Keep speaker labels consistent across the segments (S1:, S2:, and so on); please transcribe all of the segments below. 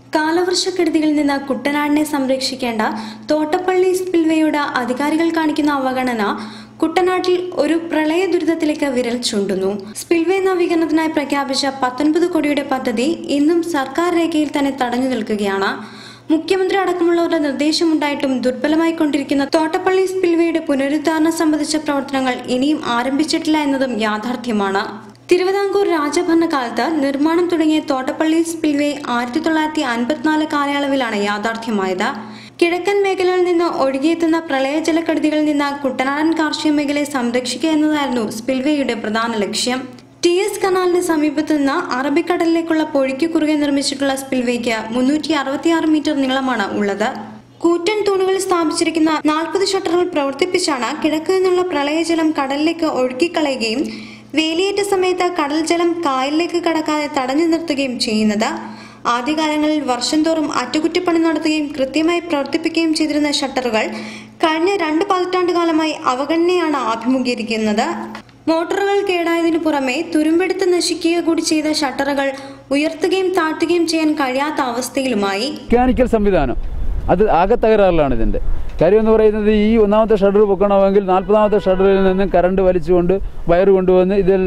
S1: കാലവർഷക്കെടുതികളിൽ നിന്ന് കുട്ടനാടിനെ സംരക്ഷിക്കേണ്ട തോട്ടപ്പള്ളി സ്പിൽവേയുടെ അധികാരികൾ കാണിക്കുന്ന അവഗണന കുട്ടനാട്ടിൽ ഒരു പ്രളയ ദുരിതത്തിലേക്ക് വിരൽ ചൂണ്ടുന്നു സ്പിൽവേ നവീകരണത്തിനായി പ്രഖ്യാപിച്ച പത്തൊൻപത് കോടിയുടെ പദ്ധതി ഇന്നും സർക്കാർ രേഖയിൽ തന്നെ തടഞ്ഞു നിൽക്കുകയാണ് മുഖ്യമന്ത്രി അടക്കമുള്ളവരുടെ നിർദ്ദേശമുണ്ടായിട്ടും ദുർബലമായി കൊണ്ടിരിക്കുന്ന തോട്ടപ്പള്ളി സ്പിൽവേയുടെ പുനരുദ്ധാരണം സംബന്ധിച്ച പ്രവർത്തനങ്ങൾ ഇനിയും ആരംഭിച്ചിട്ടില്ല എന്നതും യാഥാർത്ഥ്യമാണ് തിരുവിതാംകൂർ രാജഭരണകാലത്ത് നിർമ്മാണം തുടങ്ങിയ തോട്ടപ്പള്ളി സ്പിൽവേ ആയിരത്തി തൊള്ളായിരത്തി അൻപത്തിനാല് കാലയളവിലാണ് യാഥാർത്ഥ്യമായത് കിഴക്കൻ മേഖലയിൽ നിന്ന് ഒഴുകിയെത്തുന്ന പ്രളയജലക്കെടുതികളിൽ നിന്ന് കുട്ടനാടൻ കാർഷിക മേഖലയെ സംരക്ഷിക്കുക എന്നതായിരുന്നു സ്പിൽവേയുടെ പ്രധാന ലക്ഷ്യം ടി എസ് കനാലിന് സമീപത്ത് നിന്ന് അറബിക്കടലിലേക്കുള്ള പൊഴിക്ക് കുറുകെ നിർമ്മിച്ചിട്ടുള്ള സ്പിൽവേക്ക് മുന്നൂറ്റി അറുപത്തിയാറ് മീറ്റർ നീളമാണ് ഉള്ളത് കൂറ്റൻ തൂണുകൾ സ്ഥാപിച്ചിരിക്കുന്ന നാൽപ്പത് ഷട്ടറുകൾ പ്രവർത്തിപ്പിച്ചാണ് കിഴക്ക് നിന്നുള്ള പ്രളയജലം കടലിലേക്ക് ഒഴുക്കിക്കളയുകയും വേലിയേറ്റ സമയത്ത് കടൽ ജലം കായലിലേക്ക് കടക്കാതെ തടഞ്ഞു നിർത്തുകയും ചെയ്യുന്നത് ആദ്യകാലങ്ങളിൽ വർഷം തോറും അറ്റകുറ്റപ്പണി നടത്തുകയും കൃത്യമായി പ്രവർത്തിപ്പിക്കുകയും ചെയ്തിരുന്ന ഷട്ടറുകൾ കഴിഞ്ഞ രണ്ട് പതിറ്റാണ്ട് കാലമായി അവഗണനയാണ് അഭിമുഖീകരിക്കുന്നത് മോട്ടോറുകൾ കേടായതിനു പുറമെ തുരുമ്പെടുത്ത് നശിക്കുക കൂടി ചെയ്ത ഷട്ടറുകൾ ഉയർത്തുകയും താഴ്ത്തുകയും ചെയ്യാൻ കഴിയാത്ത അവസ്ഥയിലുമായി
S2: മെക്കാനിക്കൽ സംവിധാനം അത് ആകെ തകരാറിലാണ് ഇതിൻ്റെ കാര്യം എന്ന് പറയുന്നത് ഈ ഒന്നാമത്തെ ഷട്ടർ പൊക്കണമെങ്കിൽ നാൽപ്പതാമത്തെ ഷട്ടറിൽ നിന്ന് കറണ്ട് വലിച്ചുകൊണ്ട് വയർ കൊണ്ടുവന്ന് ഇതിൽ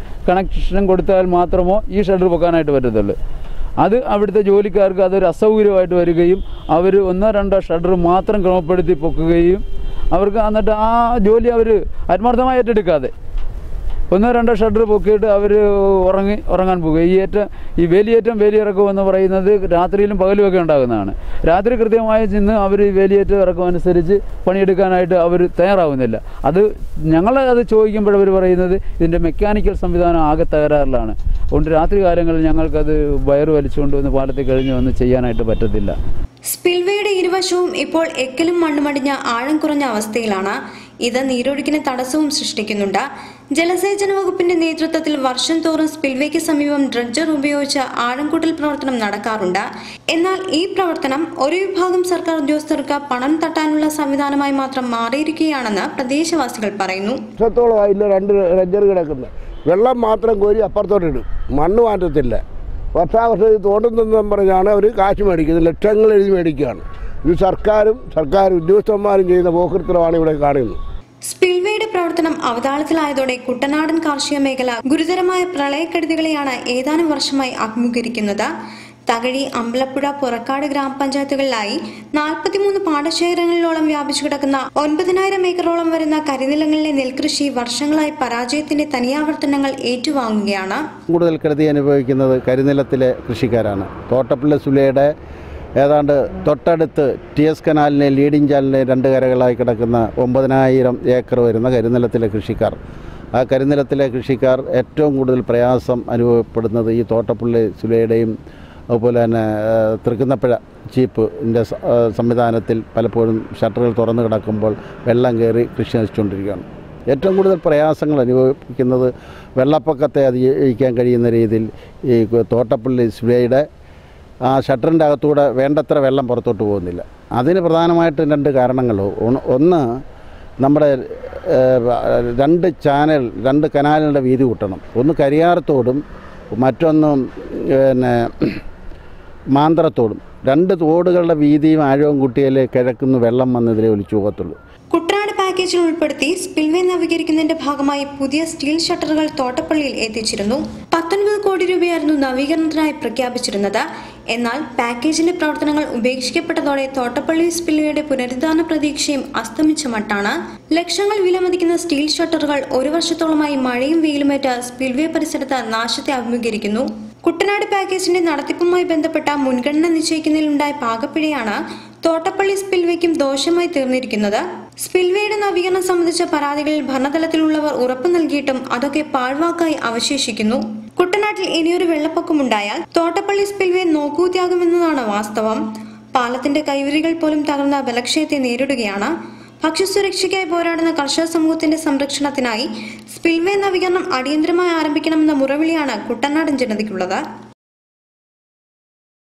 S2: കണക്ഷൻ കൊടുത്താൽ മാത്രമോ ഈ ഷട്ടർ പൊക്കാനായിട്ട് പറ്റത്തുള്ളൂ അത് അവിടുത്തെ ജോലിക്കാർക്ക് അതൊരു അസൗകര്യമായിട്ട് വരികയും അവർ ഒന്നോ രണ്ടോ ഷട്ടർ മാത്രം ക്രമപ്പെടുത്തി പൊക്കുകയും അവർക്ക് എന്നിട്ട് ആ ജോലി അവർ ആത്മാർത്ഥമായി ഏറ്റെടുക്കാതെ ഒന്നോ രണ്ടോ ഷട്ടർ പൊക്കിയിട്ട് അവർ ഉറങ്ങി ഉറങ്ങാൻ പോകുക ഈ ഏറ്റം ഈ വേലിയേറ്റം വേലിയിറക്കം എന്ന് പറയുന്നത് രാത്രിയിലും പകലും ഒക്കെ ഉണ്ടാകുന്നതാണ് രാത്രി കൃത്യമായി ചെന്ന് അവർ ഈ വേലിയേറ്റം ഇറക്കം അനുസരിച്ച് പണിയെടുക്കാനായിട്ട് അവർ തയ്യാറാവുന്നില്ല അത് ഞങ്ങൾ അത് ചോദിക്കുമ്പോൾ അവർ പറയുന്നത് ഇതിൻ്റെ മെക്കാനിക്കൽ സംവിധാനം ആകെ തകരാറിലാണ് അതുകൊണ്ട് രാത്രി കാലങ്ങളിൽ ഞങ്ങൾക്കത് വയറ് വലിച്ചുകൊണ്ട് വന്ന് പാലത്തിൽ കഴിഞ്ഞ് വന്ന് ചെയ്യാനായിട്ട് പറ്റത്തില്ല
S1: സ്പിൽവേയുടെ ഇരുവശവും ഇപ്പോൾ എക്കലും മണ്ണുമടിഞ്ഞ ആഴം കുറഞ്ഞ അവസ്ഥയിലാണ് ഇത് നീരൊഴുക്കിന് തടസ്സവും സൃഷ്ടിക്കുന്നുണ്ട് ജലസേചന വകുപ്പിന്റെ നേതൃത്വത്തിൽ വർഷം തോറും സ്പിൽവേക്ക് സമീപം ഡ്രഡ്ജർ ഉപയോഗിച്ച് ആഴംകൂട്ടൽ പ്രവർത്തനം നടക്കാറുണ്ട് എന്നാൽ ഈ പ്രവർത്തനം ഒരു വിഭാഗം സർക്കാർ ഉദ്യോഗസ്ഥർക്ക് പണം തട്ടാനുള്ള സംവിധാനമായി മാത്രം മാറിയിരിക്കുകയാണെന്ന് പ്രദേശവാസികൾ പറയുന്നു
S3: വർഷത്തോളം അതിൽ രണ്ട് റെഞ്ചർ കിടക്കുന്നത് വെള്ളം മാത്രം കോരി അപ്പുറത്തോട്ടിടും മണ്ണ് മാറ്റത്തില്ല വർഷാവർഷം ഇത് തോണ്ടുന്നെന്നും പറഞ്ഞാണ് അവർ കാശ് മേടിക്കുന്നത് ലക്ഷങ്ങൾ എഴുതി മേടിക്കുകയാണ് ഇത് സർക്കാരും സർക്കാർ ഉദ്യോഗസ്ഥന്മാരും ചെയ്യുന്ന പോക്കൃത്തരമാണ് ഇവിടെ കാണുന്നത്
S1: സ്പിൽവേയുടെ പ്രവർത്തനം അവതാളത്തിലായതോടെ കുട്ടനാടൻ കാർഷിക മേഖല ഗുരുതരമായ പ്രളയക്കെടുതികളെയാണ് ഏതാനും വർഷമായി അഭിമുഖീകരിക്കുന്നത് തകഴി അമ്പലപ്പുഴ പുറക്കാട് ഗ്രാമപഞ്ചായത്തുകളിലായി നാൽപ്പത്തിമൂന്ന് പാടശേഖരങ്ങളിലോളം വ്യാപിച്ചു കിടക്കുന്ന ഒൻപതിനായിരം ഏക്കറോളം വരുന്ന കരിനിലങ്ങളിലെ നെൽകൃഷി വർഷങ്ങളായി പരാജയത്തിന്റെ തനിയാവർത്തനങ്ങൾ ഏറ്റുവാങ്ങുകയാണ്
S4: കൂടുതൽ കരുതി അനുഭവിക്കുന്നത് കരിനിലത്തിലെ കൃഷിക്കാരാണ് തോട്ടപ്പള്ളി സുലയുടെ ഏതാണ്ട് തൊട്ടടുത്ത് ടി എസ് കനാലിനെ ലീഡിങ് ചാലിനെ രണ്ട് കരകളായി കിടക്കുന്ന ഒമ്പതിനായിരം ഏക്കർ വരുന്ന കരിനിലത്തിലെ കൃഷിക്കാർ ആ കരിനിലത്തിലെ കൃഷിക്കാർ ഏറ്റവും കൂടുതൽ പ്രയാസം അനുഭവപ്പെടുന്നത് ഈ തോട്ടപ്പള്ളി സുലയുടെയും അതുപോലെ തന്നെ ആ, തൃക്കുന്നപ്പുഴ ചീപ്പിൻ്റെ സംവിധാനത്തിൽ പലപ്പോഴും ഷട്ടറുകൾ തുറന്നു കിടക്കുമ്പോൾ വെള്ളം കയറി കൃഷി നശിച്ചുകൊണ്ടിരിക്കുകയാണ് ഏറ്റവും കൂടുതൽ പ്രയാസങ്ങൾ അനുഭവിക്കുന്നത് വെള്ളപ്പൊക്കത്തെ അതിജീവിക്കാൻ കഴിയുന്ന രീതിയിൽ ഈ തോട്ടപ്പള്ളി സുലയുടെ ആ ഷട്ടറിൻ്റെ അകത്തൂടെ വേണ്ടത്ര വെള്ളം പുറത്തോട്ട് പോകുന്നില്ല അതിന് പ്രധാനമായിട്ടും രണ്ട് കാരണങ്ങൾ ഒന്ന്- ഒന്ന് നമ്മുടെ ഏഹ്, രണ്ട് ചാനൽ രണ്ട് കനാലുകളുടെ വീതി കൂട്ടണം ഒന്ന് കരിയാറത്തോടും മറ്റൊന്ന് പിന്നെ മാന്തറത്തോടും രണ്ട് തോടുകളുടെ വീതിയും ആഴവും കൂട്ടിയാലേ കിഴക്കുന്ന് വെള്ളം വന്നതിലേ ഒലിച്ചു പോകത്തുള്ളൂ
S1: കുട്ടനാട് പാക്കേജിൽ ഉൾപ്പെടുത്തി സ്പിൽവേ നവീകരിക്കുന്നതിന്റെ ഭാഗമായി പുതിയ സ്റ്റീൽ ഷട്ടറുകൾ തോട്ടപ്പള്ളിയിൽ എത്തിച്ചിരുന്നു പത്തൊൻപത് കോടി രൂപയായിരുന്നു നവീകരണത്തിനായി പ്രഖ്യാപിച്ചിരുന്നത് എന്നാൽ പാക്കേജിന്റെ പ്രവർത്തനങ്ങൾ ഉപേക്ഷിക്കപ്പെട്ടതോടെ തോട്ടപ്പള്ളി സ്പിൽവേയുടെ പുനരുദ്ധാരണ പ്രതീക്ഷയും അസ്തമിച്ച മട്ടാണ് ലക്ഷങ്ങൾ വിലമതിക്കുന്ന സ്റ്റീൽ ഷട്ടറുകൾ ഒരു വർഷത്തോളമായി മഴയും വെയിലുമേറ്റ് സ്പിൽവേ പരിസരത്ത് നാശത്തെ അഭിമുഖീകരിക്കുന്നു കുട്ടനാട് പാക്കേജിന്റെ നടത്തിപ്പുമായി ബന്ധപ്പെട്ട മുൻഗണന നിശ്ചയിക്കുന്നതിലുണ്ടായ പാകപ്പിഴയാണ് തോട്ടപ്പള്ളി സ്പിൽവേക്കും ദോഷമായി തീർന്നിരിക്കുന്നത് സ്പിൽവേയുടെ നവീകരണം സംബന്ധിച്ച പരാതികളിൽ ഭരണതലത്തിലുള്ളവർ ഉറപ്പു നൽകിയിട്ടും അതൊക്കെ പാഴ്വാക്കായി അവശേഷിക്കുന്നു കുട്ടനാട്ടിൽ ഇനിയൊരു വെള്ളപ്പൊക്കമുണ്ടായാൽ തോട്ടപ്പള്ളി സ്പിൽവേ നോക്കൂത്യാകുമെന്നതാണ് വാസ്തവം പാലത്തിന്റെ കൈവരികൾ പോലും തകർന്ന ബലക്ഷയത്തെ നേരിടുകയാണ് ഭക്ഷ്യസുരക്ഷയ്ക്കായി പോരാടുന്ന കർഷക സമൂഹത്തിന്റെ സംരക്ഷണത്തിനായി സ്പിൽവേ നവീകരണം അടിയന്തരമായി ആരംഭിക്കണമെന്ന മുറവിളിയാണ് കുട്ടനാടൻ ജനതയ്ക്കുള്ളത്